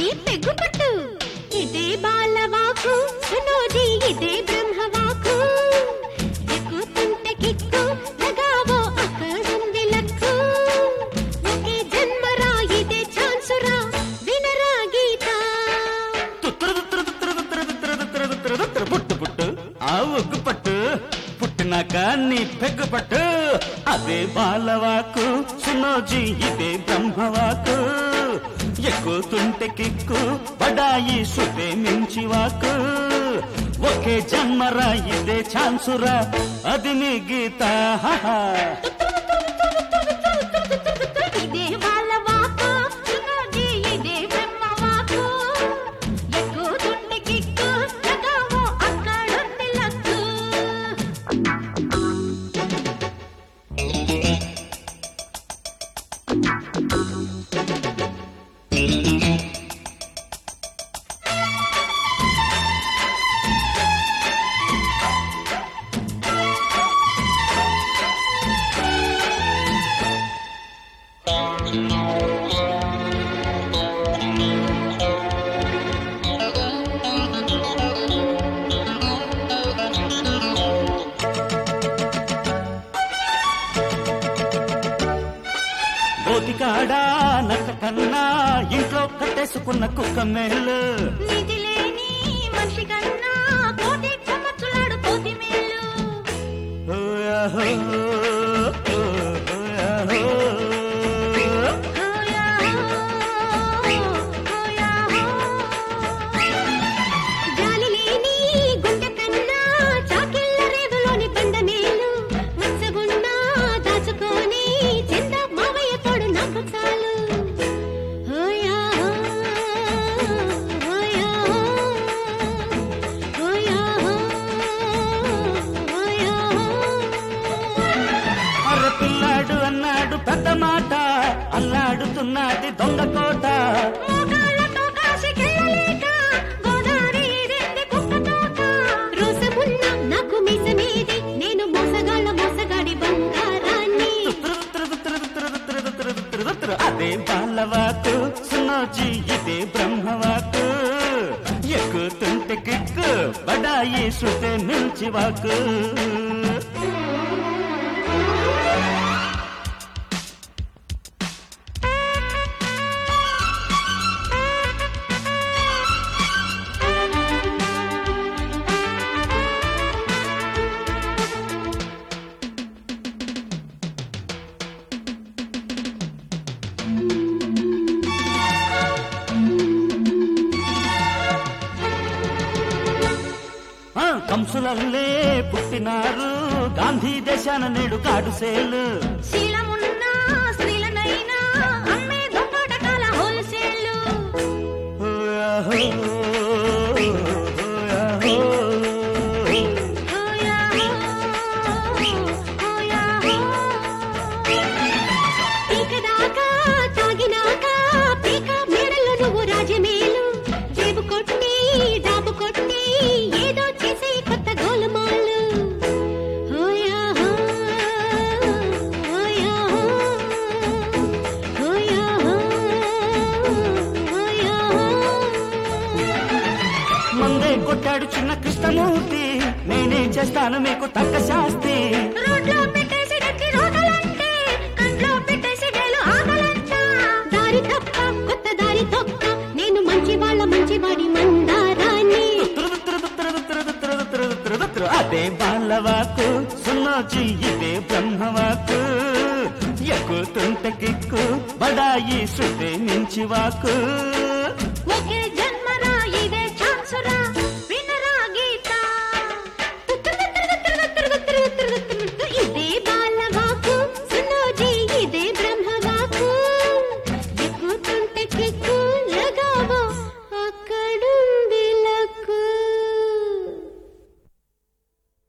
పెగ్గుపట్టు ఇదే బాలవాకు సునోజీ ఇదే బ్రహ్మవాకు ఎక్కుతుంటే kick లగావో అక్కడుంది luck ఒకే జన్మరా ఇదే ఛాన్సురా వినరా గీత తుత్తర తుత్తర తుత్తర తుత్తర తుత్తర తుత్తర తుత్తర తుత్తర పుట్టు పుట్టు ఆ ఉగ్గు పట్టు పుట్టినాక నీ పెగ్గు పట్టు అదే బాలవాకు సునోజీ ఇదే బ్రహ్మవాకు ఎక్కుతుంటే కిక్కు బడాయి సుతే మించి వాకు ఒకే జన్మరా ఇదే ఛాన్సురా అది నీ గీత హాహా. ఇదే బాలవాకు సునోజీ ఇదే బ్రహ్మవాకు ఎక్కుతుంటే కిక్కు లగావో అక్కడుంది లక్కు గోతికాడా నక్క కన్నా ఇంట్లో కట్టేసుకున్న కుక్క మేలు నిధి లేని మనిషి కన్నా కోటి సంవత్సరాలు కోటి మేలు ఓయాహో, ఓయాహో. హోయా హోయా జాలి లేని గుండె కన్నా చాకిళ్ళ రేవులోని బండ మేలు మత్సగున్నా దాచుకొని చెంద మావయ్య తోడు నాకు చాలు హోయా హోయా హోయా హోయా అర్ర పిల్లాడు అన్నాడు పెద్ద మాట అల్లాడుతున్నది దొంగ కోట మోకాళ్ళతో కాశీకెళ్ళలేక గోదావరి ఈరింది కుక్కతోక. రోసమున్న నాకు మీసమేది, నేను మోసగాళ్ళ మోసగాడి బంగారాన్ని. తుత్తురు తుత్తురు తుత్తురు తుత్తురు తుత్తురు తుత్తురు తుత్తురు. అదే బాలవాకు సునోజీ ఇదే బ్రహ్మవాకు ఎక్కుతుంటే కిక్కు బడాయి శృతి మించి వాకు ఆ, కంసులల్లే పుట్టినారు గాంధీ దేశాన నేడు కాడుసేలు శీలమున్న స్త్రీలనైనా అమ్మే దొంగటకాల హోల్సేలు. ఓయాహో, ఓయాహో. హోయా హోయా పీక దాకా తాగినాక పీక మేడల్లో నువ్వు రాజమేలు జేబు కొట్టి డాబు కొట్టి ఏదో చేసే కొత్త గోలమాలు హోయా హోయా హోయా హోయా మందే కొట్టాడు చిన్న కృష్ణమూర్తి నేనే చేస్తాను మీకు తక్క శాస్తి రోడ్లో పెట్టేసి గట్టి రోగలంటే కంట్లో పెట్టేసి గేలు ఆగలంట దారి తప్ప కొత్త దారి తొక్క నేను మంచి వాళ్ళ మంచివాడి మందారాన్ని తురు తురు తురు తురు తురు తురు తురు తురు. అదే బాలవాకు సున్నోచి ఇదే బ్రహ్మవాకు ఎక్కుతుంటే కిక్కు బడాయి శృతి మించి వాకు